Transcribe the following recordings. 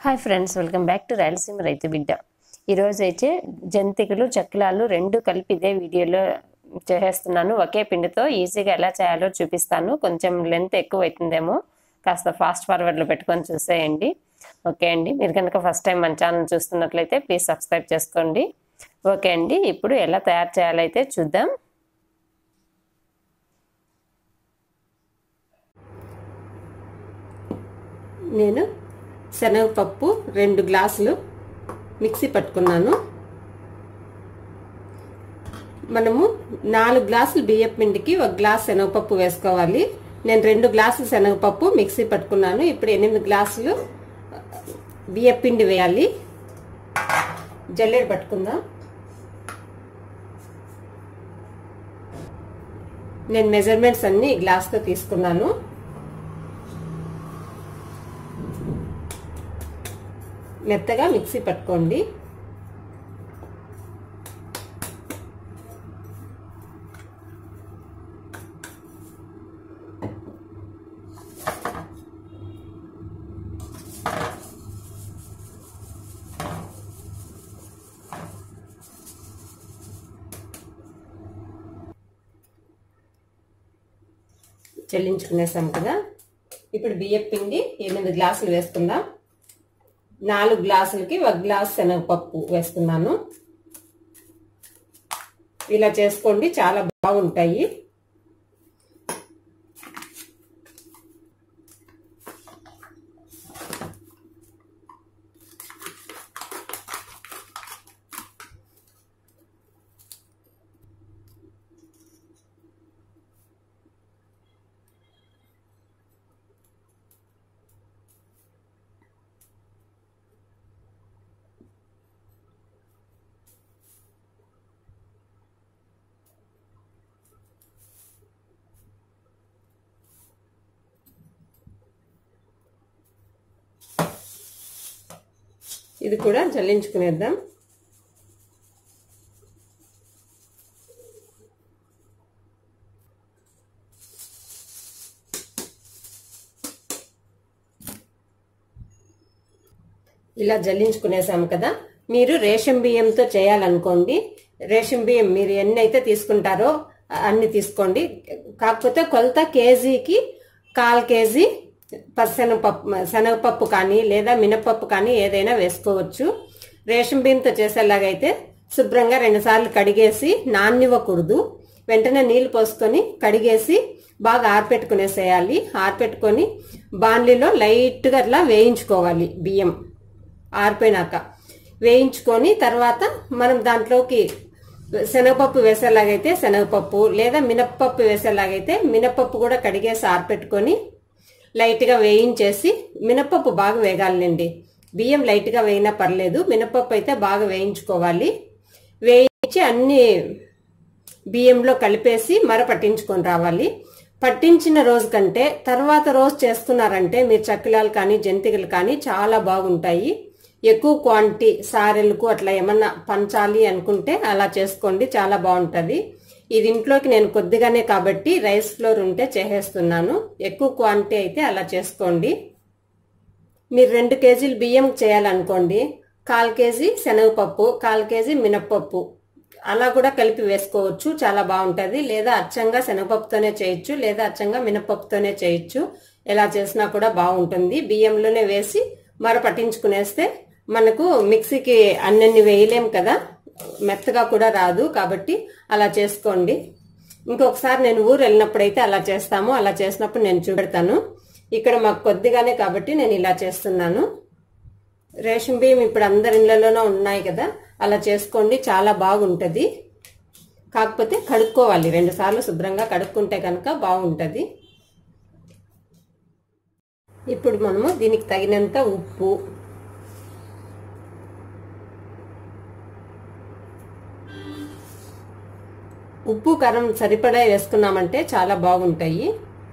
hi friends welcome back to Rayalaseema Raithu Bidda ఈరోజు అయితే జంతికలు చక్రాలు రెండు కలిపి ఇదే వీడియోలో చేసేస్తున్నాను ఒకే పిండితో ఈజీగా ఎలా చేయాలో చూపిస్తాను కొంచెం లెంత్ ఎక్కువ అవుతుందేమో కాస్త ఫాస్ట్ ఫార్వర్డ్లో పెట్టుకొని చూసేయండి ఓకే అండి మీరు కనుక ఫస్ట్ టైం మన ఛానల్ చూస్తున్నట్లయితే ప్లీజ్ సబ్స్క్రైబ్ చేసుకోండి ఓకే అండి ఇప్పుడు ఎలా తయారు చేయాలైతే చూద్దాం నేను శనగపప్పు రెండు గ్లాసులు మిక్సీ పట్టుకున్నాను మనము నాలుగు గ్లాసులు బియ్యం పిండికి ఒక గ్లాస్ శనగపప్పు వేసుకోవాలి నేను రెండు గ్లాసులు శనగపప్పు మిక్సీ పట్టుకున్నాను ఇప్పుడు ఎనిమిది గ్లాసులు బియ్యం పిండి వేయాలి జల్లెడ పట్టుకుందాం నేను మెజర్మెంట్స్ అన్ని గ్లాస్తో తీసుకున్నాను మెత్తగా మిక్సీ పట్టుకోండి చెల్లించుకునేసాం కదా ఇప్పుడు బియ్యం పిండి ఎనిమిది గ్లాసులు వేసుకుందాం నాలుగు గ్లాసులకి ఒక గ్లాస్ శనగపప్పు వేస్తున్నాను ఇలా చేసుకోండి చాలా బాగుంటాయి ఇది కూడా జల్లించుకునేద్దాం ఇలా జల్లించుకునేసాము కదా మీరు రేషన్ బియ్యంతో చేయాలనుకోండి రేషన్ బియ్యం మీరు ఎన్ని అయితే తీసుకుంటారో అన్ని తీసుకోండి కాకపోతే కొలత కేజీకి కాల్ కేజీ శనగపప్పు శనగపప్పు కానీ లేదా మినపప్పు కానీ ఏదైనా వేసుకోవచ్చు రేషన్ బియ్యంతో చేసేలాగైతే శుభ్రంగా రెండుసార్లు కడిగేసి నాన్నివ్వకూడదు వెంటనే నీళ్లు పోసుకొని కడిగేసి బాగా ఆరపెట్టుకునేసేయాలి ఆరపెట్టుకొని బాన్లీలో లైట్గా అట్లా వేయించుకోవాలి బియ్యం ఆరిపోయినాక వేయించుకొని తర్వాత మనం దాంట్లోకి శనగపప్పు వేసేలాగైతే శనగపప్పు లేదా మినప్పప్పు వేసేలాగైతే మినప్పప్పు కూడా కడిగేసి ఆరపెట్టుకొని లైట్గా వేయించేసి మినపప్పు బాగా వేగాలండి బియ్యం లైట్గా వేయినా పర్లేదు మినపప్పు అయితే బాగా వేయించుకోవాలి వేయించి అన్ని బియ్యంలో కలిపేసి మర పట్టించుకొని రావాలి పట్టించిన రోజు కంటే తర్వాత రోజు చేస్తున్నారంటే మీరు చక్కిలాలు కానీ జంతికలు కానీ చాలా బాగుంటాయి ఎక్కువ క్వాంటిటీ సారెలకు అట్లా ఏమన్నా పంచాలి అనుకుంటే అలా చేసుకోండి చాలా బాగుంటుంది ఇది ఇంట్లోకి నేను కొద్దిగానే కాబట్టి రైస్ ఫ్లోర్ ఉంటే చేసేస్తున్నాను ఎక్కువ క్వాంటిటీ అయితే అలా చేసుకోండి మీరు రెండు కేజీలు బియ్యం చేయాలనుకోండి కాల్ కేజీ శనగపప్పు కాల్ కేజీ మినప్పప్పు అలా కూడా కలిపి వేసుకోవచ్చు చాలా బాగుంటుంది లేదా అచ్చంగా శనగపప్పుతోనే చేయొచ్చు లేదా అచ్చంగా మినపప్పుతోనే చేయొచ్చు ఎలా చేసినా కూడా బాగుంటుంది బియ్యంలోనే వేసి మర పట్టించుకునేస్తే మనకు మిక్సీకి అన్నన్ని వేయలేం కదా మెత్తగా కూడా రాదు కాబట్టి అలా చేసుకోండి ఇంకొకసారి నేను ఊరు వెళ్ళినప్పుడైతే అలా చేస్తాము అలా చేసినప్పుడు నేను చూపెడతాను ఇక్కడ మాకు కొద్దిగానే కాబట్టి నేను ఇలా చేస్తున్నాను రేషన్ బియ్యం ఇప్పుడు అందరి ఇళ్లలోనూ ఉన్నాయి కదా అలా చేసుకోండి చాలా బాగుంటుంది కాకపోతే కడుక్కోవాలి రెండు సార్లు శుభ్రంగా కడుక్కుంటే కనుక బాగుంటుంది ఇప్పుడు మనము దీనికి తగినంత ఉప్పు ఉప్పు కారం సరిపడా వేసుకున్నామంటే చాలా బాగుంటాయి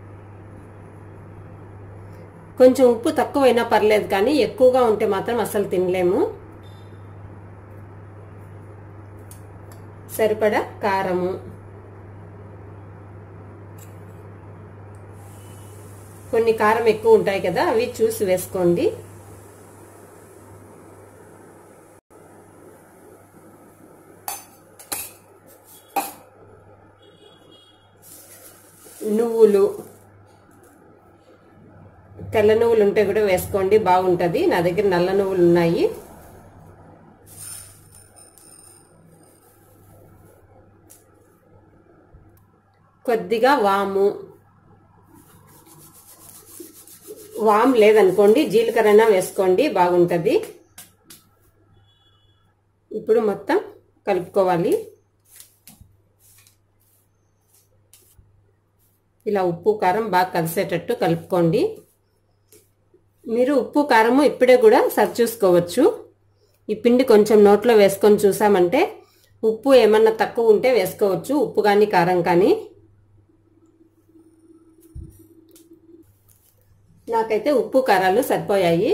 కొంచెం ఉప్పు తక్కువైనా పర్లేదు కానీ ఎక్కువగా ఉంటే మాత్రం అసలు తినలేము సరిపడా కారము కొన్ని కారం ఎక్కువ ఉంటాయి కదా అవి చూసి వేసుకోండి నువ్వులు తెల్ల నువ్వులు ఉంటే కూడా వేసుకోండి బాగుంటుంది నా దగ్గర నల్ల నువ్వులు ఉన్నాయి కొద్దిగా వాము వామ్ లేదనుకోండి జీలకర్ర వేసుకోండి బాగుంటుంది ఇప్పుడు మొత్తం కలుపుకోవాలి ఇలా ఉప్పు కారం బాగా కలిసేటట్టు కలుపుకోండి మీరు ఉప్పు కారము ఇప్పుడే కూడా సరి చూసుకోవచ్చు ఈ పిండి కొంచెం నోట్లో వేసుకొని చూసామంటే ఉప్పు ఏమన్నా తక్కువ ఉంటే వేసుకోవచ్చు ఉప్పు కానీ కారం కానీ నాకైతే ఉప్పు కారాలు సరిపోయాయి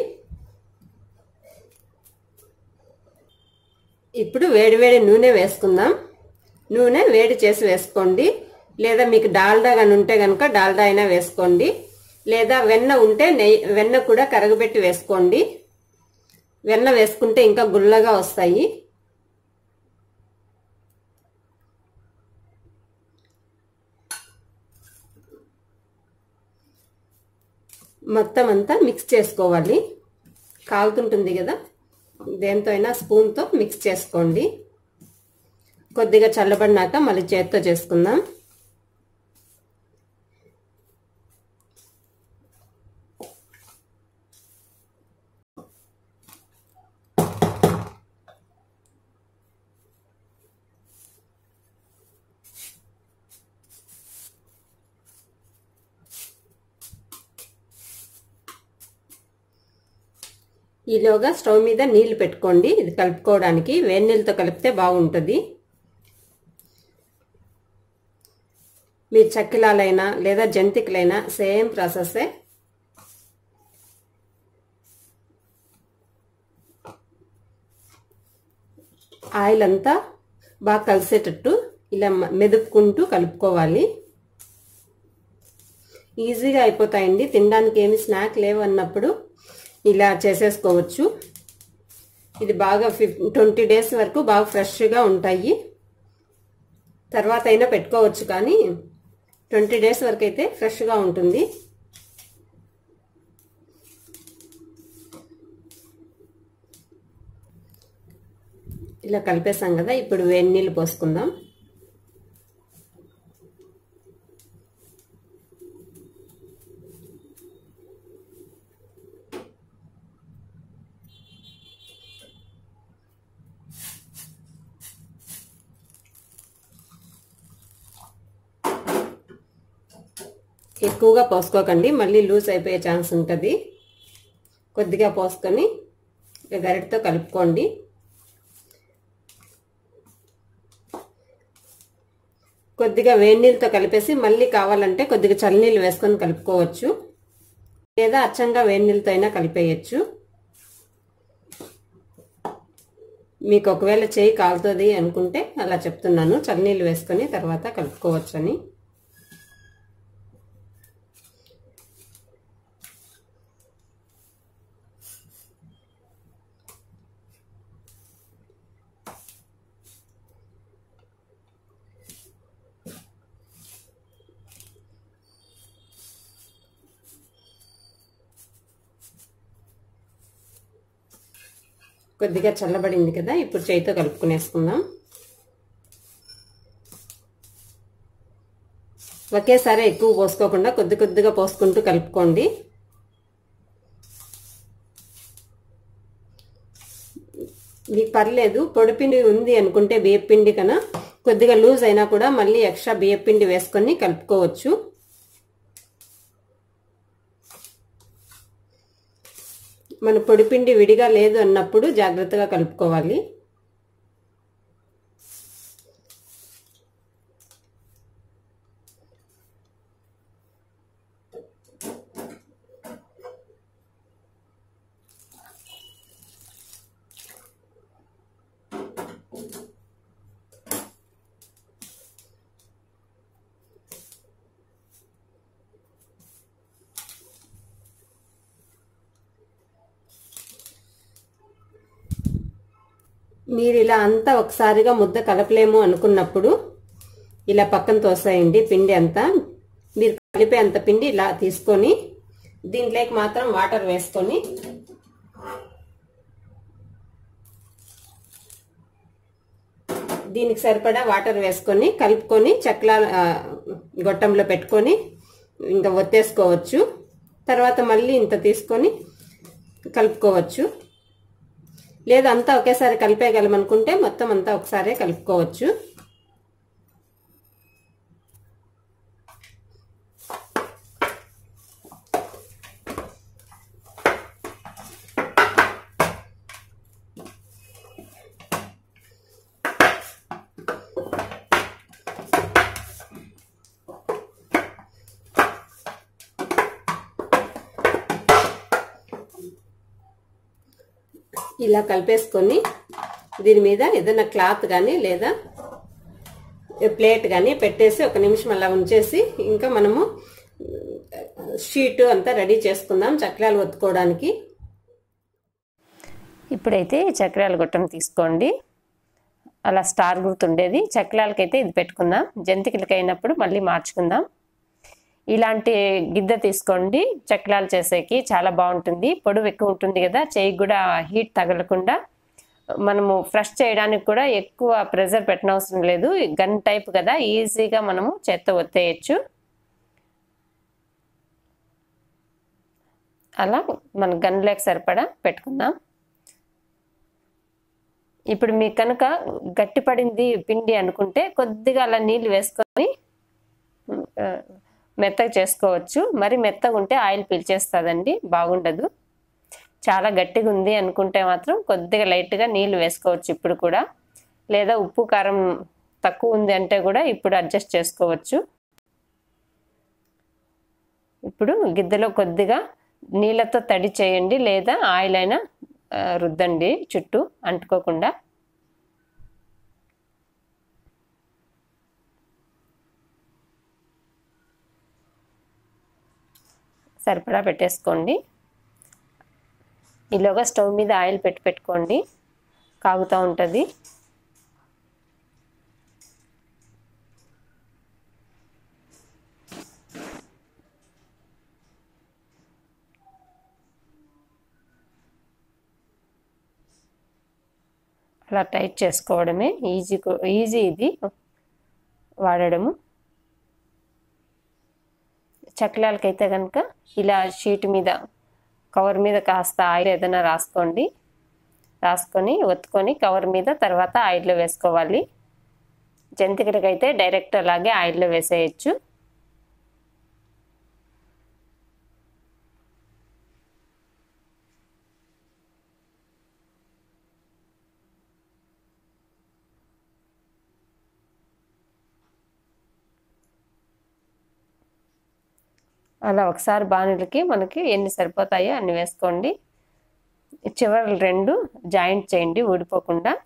ఇప్పుడు వేడివేడి నూనె వేసుకుందాం నూనె వేడి చేసి వేసుకోండి లేదా మీకు డాల్డా కానీ ఉంటే కనుక డాల్డా అయినా వేసుకోండి లేదా వెన్న ఉంటే నెయ్యి వెన్న కూడా కరగబెట్టి వేసుకోండి వెన్న వేసుకుంటే ఇంకా గుల్లగా వస్తాయి మొత్తం అంతా మిక్స్ చేసుకోవాలి కాలుతుంటుంది కదా దేంతో అయినా స్పూన్తో మిక్స్ చేసుకోండి కొద్దిగా చల్లబడినాక మళ్ళీ చేత్తో చేసుకుందాం ఈలోగా స్టవ్ మీద నీళ్లు పెట్టుకోండి ఇది కలుపుకోవడానికి వేడి నీళ్ళతో కలిపితే బాగుంటుంది మీరు చక్కిలాలైనా లేదా జంతికలైనా సేమ్ ప్రాసెస్సే ఆయిల్ అంతా బాగా కలిసేటట్టు ఇలా మెదుపుకుంటూ కలుపుకోవాలి ఈజీగా అయిపోతాయండి తినడానికి ఏమి స్నాక్ లేవు అన్నప్పుడు ఇలా చేసేసుకోవచ్చు ఇది బాగా ఫిఫ్ ట్వంటీ డేస్ వరకు బాగా ఫ్రెష్గా ఉంటాయి తర్వాత అయినా పెట్టుకోవచ్చు కానీ ట్వంటీ డేస్ వరకు అయితే ఫ్రెష్గా ఉంటుంది ఇలా కలిపేసాం కదా ఇప్పుడు వేడి నీళ్ళు పోసుకుందాం ఎక్కువగా పోసుకోకండి మళ్ళీ లూజ్ అయిపోయే ఛాన్స్ ఉంటుంది కొద్దిగా పోసుకొని గరిటతో కలుపుకోండి కొద్దిగా వేడి నీళ్ళతో కలిపేసి మళ్ళీ కావాలంటే కొద్దిగా చల్లనీళ్ళు వేసుకొని కలుపుకోవచ్చు లేదా అచ్చంగా వేడి నీళ్ళతో అయినా కలిపేయచ్చు మీకు ఒకవేళ చేయి కాలుతుంది అనుకుంటే అలా చెప్తున్నాను చల్లనీళ్ళు వేసుకొని తర్వాత కలుపుకోవచ్చు అని కొద్దిగా చల్లబడింది కదా ఇప్పుడు చేయితో కలుపుకునేసుకుందాం ఒకేసారి ఎక్కువ పోసుకోకుండా కొద్ది కొద్దిగా పోసుకుంటూ కలుపుకోండి మీకు పర్లేదు పొడిపిండి ఉంది అనుకుంటే బియ్యపిండి కన్నా కొద్దిగా లూజ్ అయినా కూడా మళ్ళీ ఎక్స్ట్రా బియ్యపిండి వేసుకొని కలుపుకోవచ్చు మన పొడిపిండి విడిగా లేదు అన్నప్పుడు జాగ్రత్తగా కలుపుకోవాలి మీరు ఇలా అంతా ఒకసారిగా ముద్ద కలపలేము అనుకున్నప్పుడు ఇలా పక్కన తోసేయండి పిండి అంతా మీరు కలిపే అంత పిండి ఇలా తీసుకొని దీంట్లోకి మాత్రం వాటర్ వేసుకొని దీనికి సరిపడా వాటర్ వేసుకొని కలుపుకొని చక్ల గొట్టంలో పెట్టుకొని ఇంకా ఒత్తేసుకోవచ్చు తర్వాత మళ్ళీ ఇంత తీసుకొని కలుపుకోవచ్చు లేదా అంతా ఒకేసారి కలిపేయగలమనుకుంటే మొత్తం అంతా ఒకసారే కలుపుకోవచ్చు ఇలా కలిపేసుకొని దీని మీద ఏదైనా క్లాత్ కానీ లేదా ప్లేట్ కానీ పెట్టేసి ఒక నిమిషం అలా ఉంచేసి ఇంకా మనము షీట్ అంతా రెడీ చేసుకుందాం చక్రాలు ఒత్తుకోవడానికి ఇప్పుడైతే చక్రాల గొట్టం తీసుకోండి అలా స్టార్ గుర్తుండేది చక్రాలకైతే ఇది పెట్టుకుందాం జంతికలకి అయినప్పుడు మళ్ళీ మార్చుకుందాం ఇలాంటి గిద్ద తీసుకోండి చక్రాలు చేసేకి చాలా బాగుంటుంది పొడవు ఎక్కువ ఉంటుంది కదా చేయి కూడా హీట్ తగలకుండా మనము ఫ్రెష్ చేయడానికి కూడా ఎక్కువ ప్రెజర్ పెట్టనవసరం లేదు గన్ టైప్ కదా ఈజీగా మనము చేత్తో ఒత్తేయచ్చు అలా మన గన్లోకి సరిపడా పెట్టుకుందాం ఇప్పుడు మీకు కనుక గట్టిపడింది పిండి అనుకుంటే కొద్దిగా అలా నీళ్ళు వేసుకొని మెత్తగా చేసుకోవచ్చు మరి మెత్తగా ఉంటే ఆయిల్ పీల్చేస్తుందండి బాగుండదు చాలా గట్టిగా ఉంది అనుకుంటే మాత్రం కొద్దిగా లైట్గా నీళ్ళు వేసుకోవచ్చు ఇప్పుడు కూడా లేదా ఉప్పు కారం తక్కువ ఉంది అంటే కూడా ఇప్పుడు అడ్జస్ట్ చేసుకోవచ్చు ఇప్పుడు గిద్దెలో కొద్దిగా నీళ్ళతో తడి చేయండి లేదా ఆయిల్ అయినా రుద్దండి చుట్టూ అంటుకోకుండా సరిపడా పెట్టేసుకోండి ఈలోగా స్టవ్ మీద ఆయిల్ పెట్టి పెట్టుకోండి కాగుతూ ఉంటుంది అలా టైట్ చేసుకోవడమే ఈజీ ఈజీ ఇది వాడడము చక్రాలకైతే కనుక ఇలా షీట్ మీద కవర్ మీద కాస్త ఆయిల్ ఏదైనా రాసుకోండి రాసుకొని ఒత్తుకొని కవర్ మీద తర్వాత ఆయిల్లో వేసుకోవాలి జంతికలకైతే డైరెక్ట్ అలాగే ఆయిల్లో వేసేయచ్చు అలా ఒకసారి బాణీలకి మనకి ఎన్ని సరిపోతాయో అన్ని వేసుకోండి చివరి రెండు జాయింట్ చేయండి ఊడిపోకుండా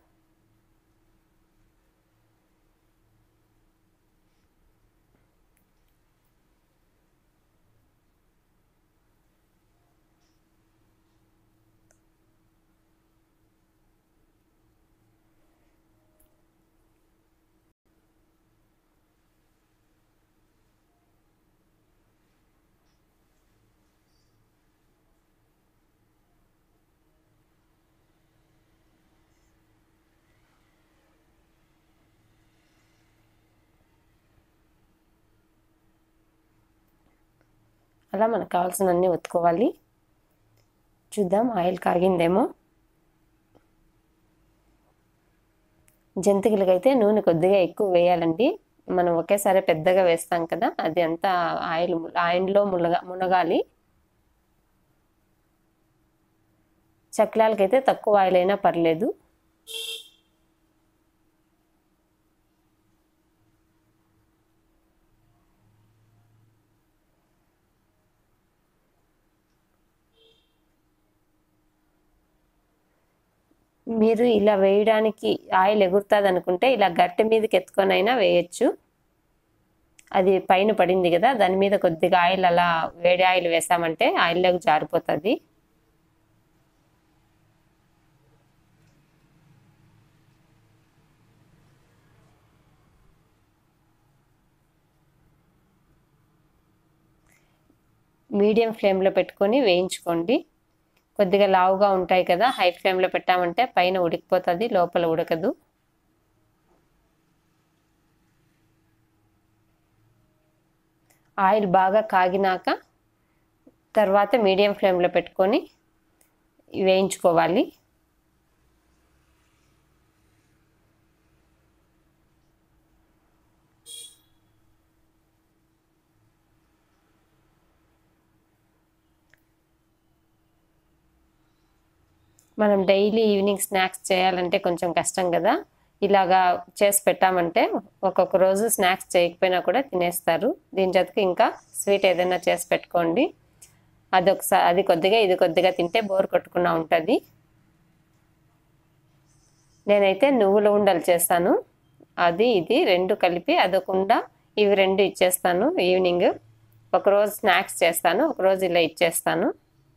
అలా మనకు కావాల్సినవన్నీ ఒత్తుకోవాలి చూద్దాం ఆయిల్ కాగిందేమో జంతికలకైతే నూనె కొద్దిగా ఎక్కువ వేయాలండి మనం ఒకేసారి పెద్దగా వేస్తాం కదా అది అంతా ఆయిల్ ఆయిల్లో మునగ మునగాలి చక్రాలకైతే తక్కువ ఆయిల్ అయినా పర్లేదు మీరు ఇలా వేయడానికి ఆయిల్ ఎగురుతుంది అనుకుంటే ఇలా గట్టె మీదకి ఎత్తుకొని అయినా వేయచ్చు అది పైన పడింది కదా దాని మీద కొద్దిగా ఆయిల్ అలా వేడి ఆయిల్ వేసామంటే ఆయిల్లోకి జారిపోతుంది మీడియం ఫ్లేమ్లో పెట్టుకొని వేయించుకోండి కొద్దిగా లావుగా ఉంటాయి కదా హై ఫ్లేమ్లో పెట్టామంటే పైన ఉడికిపోతుంది లోపల ఉడకదు ఆయిల్ బాగా కాగినాక తర్వాత మీడియం ఫ్లేమ్లో పెట్టుకొని వేయించుకోవాలి మనం డైలీ ఈవినింగ్ స్నాక్స్ చేయాలంటే కొంచెం కష్టం కదా ఇలాగా చేసి పెట్టామంటే ఒక్కొక్క రోజు స్నాక్స్ చేయకపోయినా కూడా తినేస్తారు దీని జతకి ఇంకా స్వీట్ ఏదైనా చేసి పెట్టుకోండి అది ఒకసారి అది కొద్దిగా ఇది కొద్దిగా తింటే బోర్ కొట్టుకున్నా ఉంటుంది నేనైతే నువ్వుల ఉండలు చేస్తాను అది ఇది రెండు కలిపి అదొక ఇవి రెండు ఇచ్చేస్తాను ఈవినింగ్ ఒకరోజు స్నాక్స్ చేస్తాను ఒకరోజు ఇలా ఇచ్చేస్తాను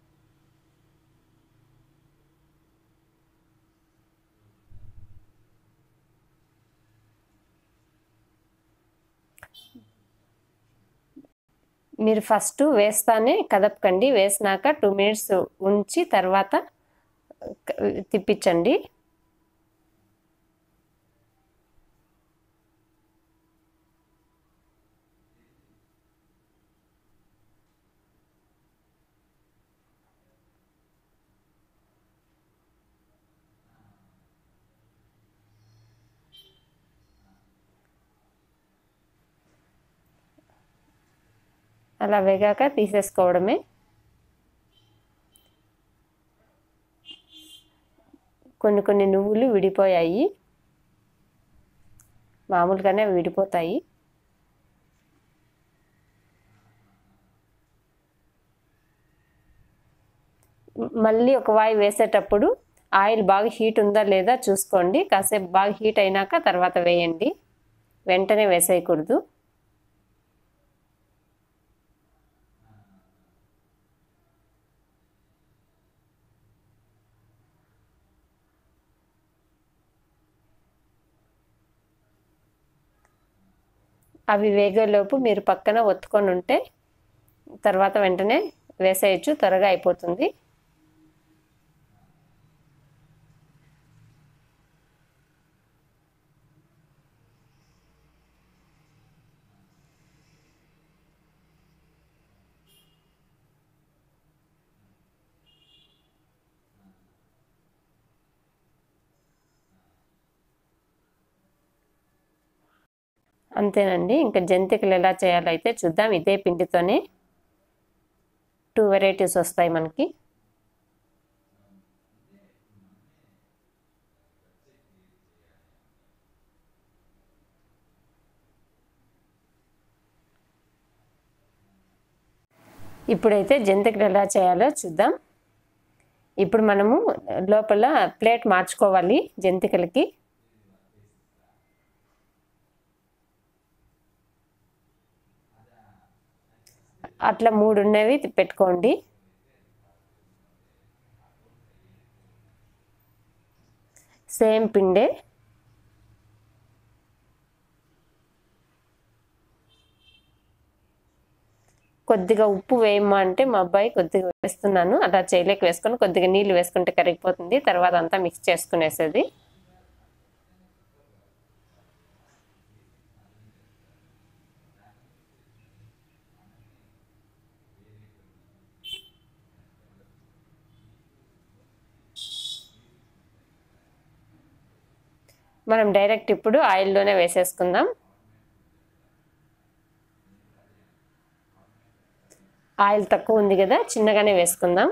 మీరు ఫస్ట్ వేస్తానే కదపకండి వేసినాక టూ మినిట్స్ ఉంచి తర్వాత తిప్పించండి అలా వేగాక తీసేసుకోవడమే కొన్ని కొన్ని నువ్వులు విడిపోయాయి మామూలుగానే విడిపోతాయి మళ్ళీ ఒక వాయి వేసేటప్పుడు ఆయిల్ బాగా హీట్ ఉందా లేదా చూసుకోండి కాసేపు బాగా హీట్ అయినాక తర్వాత వేయండి వెంటనే వేసేయకూడదు అవి వేగేలోపు మీరు పక్కన ఒత్తుకొని ఉంటే తర్వాత వెంటనే వేసేయచ్చు త్వరగా అయిపోతుంది అంతేనండి ఇంకా జంతికలు ఎలా చేయాలో అయితే చూద్దాం ఇదే పిండితోనే టూ వెరైటీస్ వస్తాయి మనకి ఇప్పుడైతే జంతికలు ఎలా చేయాలో చూద్దాం ఇప్పుడు మనము లోపల ప్లేట్ మార్చుకోవాలి జంతికలకి అట్లా మూడు ఉన్నవి పెట్టుకోండి సేమ్ పిండే కొద్దిగా ఉప్పు వేయమ్మా అంటే మా అబ్బాయి కొద్దిగా వేస్తున్నాను అలా చేయలేక వేసుకొని కొద్దిగా నీళ్ళు వేసుకుంటే కరిగిపోతుంది తర్వాత అంతా మిక్స్ చేసుకునేసేది మనం డైరెక్ట్ ఇప్పుడు ఆయిల్లోనే వేసేసుకుందాం ఆయిల్ తక్కువ ఉంది కదా చిన్నగానే వేసుకుందాం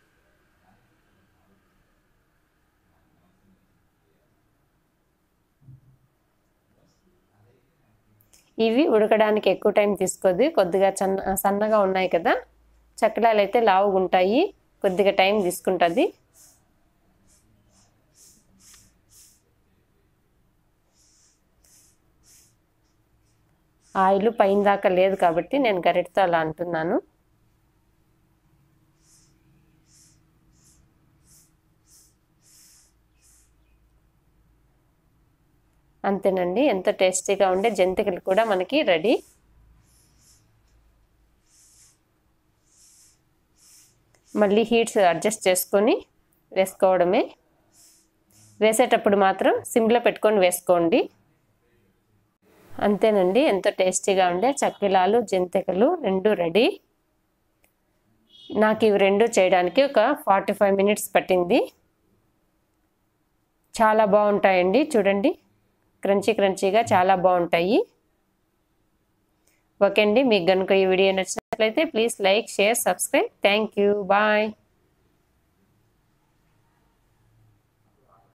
ఇవి ఉడకడానికి ఎక్కువ టైం తీసుకోదు కొద్దిగా చన్న సన్నగా ఉన్నాయి కదా చక్రాలు అయితే లావుగా ఉంటాయి కొద్దిగా టైం తీసుకుంటుంది ఆయిల్ పైన దాకా లేదు కాబట్టి నేను గరిటతో అలా అంటున్నాను అంతేనండి ఎంతో టేస్టీగా ఉండే జంతికలు కూడా మనకి రెడీ మళ్ళీ హీట్స్ అడ్జస్ట్ చేసుకొని వేసుకోవడమే వేసేటప్పుడు మాత్రం సిమ్లో పెట్టుకొని వేసుకోండి అంతేనండి ఎంతో టేస్టీగా ఉండే చక్కిలాలు జంతికలు రెండు రెడీ నాకు ఇవి రెండు చేయడానికి ఒక ఫార్టీ ఫైవ్ మినిట్స్ పట్టింది చాలా బాగుంటాయండి చూడండి క్రంచీ క్రంచీగా చాలా బాగుంటాయి ఓకే అండి మీకు కనుక ఈ వీడియో నచ్చినట్లయితే please like share subscribe thank you bye